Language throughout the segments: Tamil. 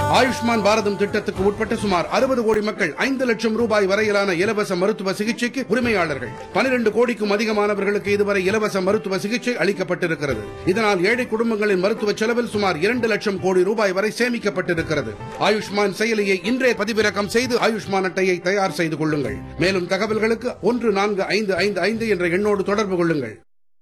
ஆயுஷ்மான் பாரதம் திட்டத்துக்கு உட்பட்ட சுமார் அறுபது கோடி மக்கள் ஐந்து லட்சம் ரூபாய் வரையிலான இலவச மருத்துவ சிகிச்சைக்கு உரிமையாளர்கள் பனிரெண்டு கோடிக்கும் அதிகமானவர்களுக்கு இதுவரை இலவச மருத்துவ சிகிச்சை அளிக்கப்பட்டிருக்கிறது இதனால் ஏழை குடும்பங்களின் மருத்துவ செலவில் சுமார் இரண்டு லட்சம் கோடி ரூபாய் வரை சேமிக்கப்பட்டிருக்கிறது ஆயுஷ்மான் செயலியை இன்றே பதிவிறக்கம் செய்து ஆயுஷ்மான் அட்டையை தயார் செய்து கொள்ளுங்கள் மேலும் தகவல்களுக்கு ஒன்று நான்கு ஐந்து ஐந்து ஐந்து என்ற எண்ணோடு தொடர்பு கொள்ளுங்கள்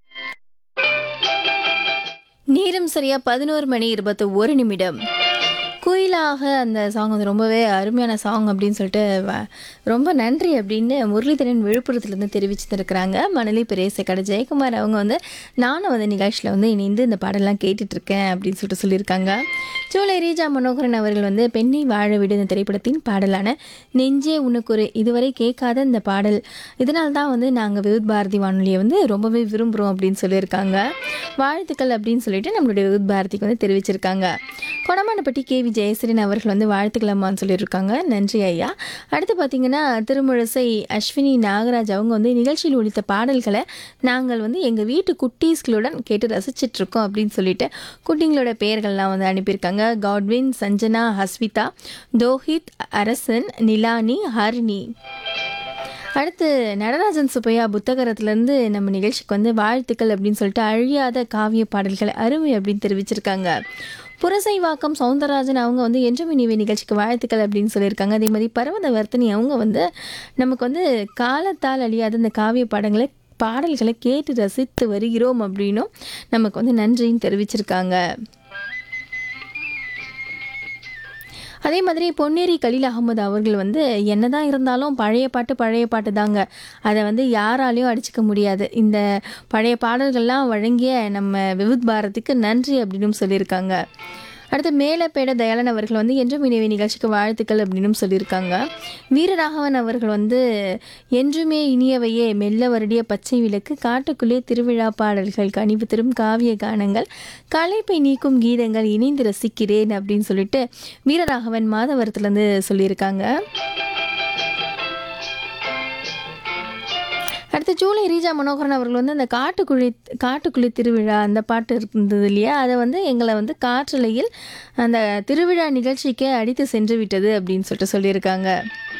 நேரம் சரியா பதினோரு மணி இருபத்தி ஒரு நிமிடம் குயிலாக அந்த சாங் வந்து ரொம்பவே அருமையான சாங் அப்படின்னு சொல்லிட்டு வ- ரொம்ப நன்றி அப்படின்னு முரளிதரன் விழுப்புரத்துலேருந்து தெரிவிச்சிருக்கிறாங்க மணலி பெரியசை கடை ஜெயக்குமார் அவங்க வந்து நானும் வந்து நிகழ்ச்சியில் வந்து இணைந்து இந்த பாடலாம் கேட்டுட்டு இருக்கேன் அப்படின்னு சொல்லிட்டு சொல்லியிருக்காங்க சூளை ரீஜா மனோகரன் அவர்கள் வந்து பெண்ணை வாழ விடு இந்த திரைப்படத்தின் பாடலான நெஞ்சே உனக்கு ஒரு இதுவரை கேட்காத இந்த பாடல் இதனால தான் வந்து நாங்கள் விவித் பாரதி வானொலியை வந்து ரொம்பவே விரும்புகிறோம் அப்படின்னு சொல்லியிருக்காங்க வாழ்த்துக்கள் அப்படின்னு சொல்லிட்டு நம்மளுடைய விவித் பாரதிக்கு வந்து தெரிவிச்சிருக்காங்க கொடமானப்பட்டி கே வி ஜெயசரன் அவர்கள் வந்து வாழ்த்துக்கலாமான்னு சொல்லியிருக்காங்க நன்றி ஐயா அடுத்து பார்த்தீங்கன்னா திருமுழசை அஸ்வினி நாகராஜ் அவங்க வந்து நிகழ்ச்சியில் ஒழித்த பாடல்களை நாங்கள் வந்து எங்கள் வீட்டு குட்டீஸ்களுடன் கேட்டு ரசிச்சிட்டு இருக்கோம் அப்படின்னு சொல்லிட்டு குட்டிங்களோட பெயர்கள்லாம் வந்து அனுப்பியிருக்காங்க காட்வின் சஞ்சனா ஹஸ்விதா தோஹித் அரசன் நிலானி ஹரிணி அடுத்து நடராஜன் சுப்பையா புத்தகரத்துலேருந்து நம்ம நிகழ்ச்சிக்கு வந்து வாழ்த்துக்கள் அப்படின்னு சொல்லிட்டு அழியாத காவிய பாடல்கள் அருமை அப்படின்னு தெரிவிச்சிருக்காங்க புரசைவாக்கம் சவுந்தரராஜன் அவங்க வந்து என்றும் இனிவே நிகழ்ச்சிக்கு வாழ்த்துக்கள் அப்படின்னு சொல்லியிருக்காங்க அதே மாதிரி பர்வத வர்த்தனி அவங்க வந்து நமக்கு வந்து காலத்தால் அழியாத இந்த காவிய பாடங்களை பாடல்களை கேட்டு ரசித்து வருகிறோம் அப்படின்னும் நமக்கு வந்து நன்றின்னு தெரிவிச்சிருக்காங்க அதே மாதிரி பொன்னேரி கலீல் அகமது அவர்கள் வந்து என்னதான் இருந்தாலும் பழைய பாட்டு பழைய பாட்டு தாங்க அதை வந்து யாராலையும் அடிச்சுக்க முடியாது இந்த பழைய பாடல்கள்லாம் வழங்கிய நம்ம விவித் பாரதிக்கு நன்றி அப்படின்னு சொல்லியிருக்காங்க அடுத்து மேலப்பேட தயாளன் அவர்கள் வந்து என்றும் இணைவை நிகழ்ச்சிக்கு வாழ்த்துக்கள் அப்படின்னு சொல்லியிருக்காங்க வீரராகவன் அவர்கள் வந்து என்றுமே இனியவையே மெல்ல வருடிய பச்சை விளக்கு காட்டுக்குள்ளே திருவிழா பாடல்கள் கனிவு தரும் காவிய கானங்கள் களைப்பை நீக்கும் கீதங்கள் இணைந்து ரசிக்கிறேன் அப்படின்னு சொல்லிட்டு வீரராகவன் மாதவரத்துலேருந்து சொல்லியிருக்காங்க அடுத்து ஜூலை ரீஜா மனோகரன் அவர்கள் வந்து அந்த காட்டுக்குழி காட்டுக்குழி திருவிழா அந்த பாட்டு இருந்தது இல்லையா அதை வந்து எங்களை வந்து காற்றலையில் அந்த திருவிழா நிகழ்ச்சிக்கு அடித்து சென்று விட்டது அப்படின்னு சொல்லிட்டு சொல்லியிருக்காங்க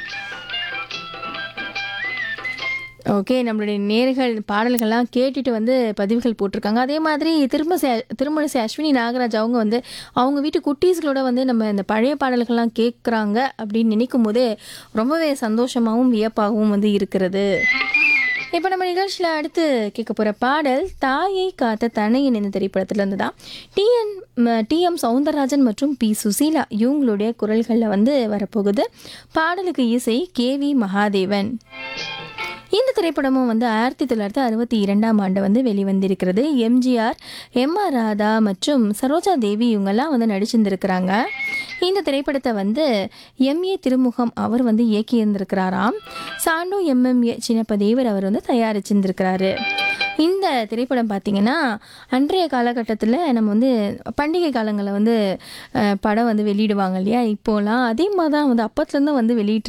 ஓகே நம்மளுடைய நேர்கள் பாடல்கள்லாம் கேட்டுட்டு வந்து பதிவுகள் போட்டிருக்காங்க அதே மாதிரி திருமசை திருமணிசை அஸ்வினி நாகராஜ் அவங்க வந்து அவங்க வீட்டு குட்டீஸ்களோட வந்து நம்ம இந்த பழைய பாடல்கள்லாம் கேட்குறாங்க அப்படின்னு நினைக்கும் போதே ரொம்பவே சந்தோஷமாகவும் வியப்பாகவும் வந்து இருக்கிறது இப்போ நம்ம நிகழ்ச்சியில் அடுத்து கேட்க போகிற பாடல் தாயை காத்த தனையன் இந்த திரைப்படத்துல இருந்து தான் டிஎன் டிஎம் சவுந்தரராஜன் மற்றும் பி சுசீலா இவங்களுடைய குரல்களில் வந்து வரப்போகுது பாடலுக்கு இசை கே வி மகாதேவன் இந்த திரைப்படமும் வந்து ஆயிரத்தி தொள்ளாயிரத்தி அறுபத்தி இரண்டாம் ஆண்டு வந்து வெளிவந்திருக்கிறது எம்ஜிஆர் எம் ஆர் ராதா மற்றும் சரோஜா தேவி இவங்கெல்லாம் வந்து நடிச்சிருந்திருக்கிறாங்க இந்த திரைப்படத்தை வந்து எம்ஏ திருமுகம் அவர் வந்து இயக்கியிருந்திருக்கிறாராம் சாண்டு எம்எம்ஏ சின்னப்பதேவர் அவர் வந்து தயாரிச்சிருந்திருக்கிறாரு இந்த திரைப்படம் பார்த்திங்கன்னா அன்றைய காலகட்டத்தில் நம்ம வந்து பண்டிகை காலங்களில் வந்து அஹ், படம் வந்து வெளியிடுவாங்க இல்லையா இப்போலாம் அதே மாதிரி தான் வந்து அப்பத்துலேருந்து வந்து வெளியிட்டு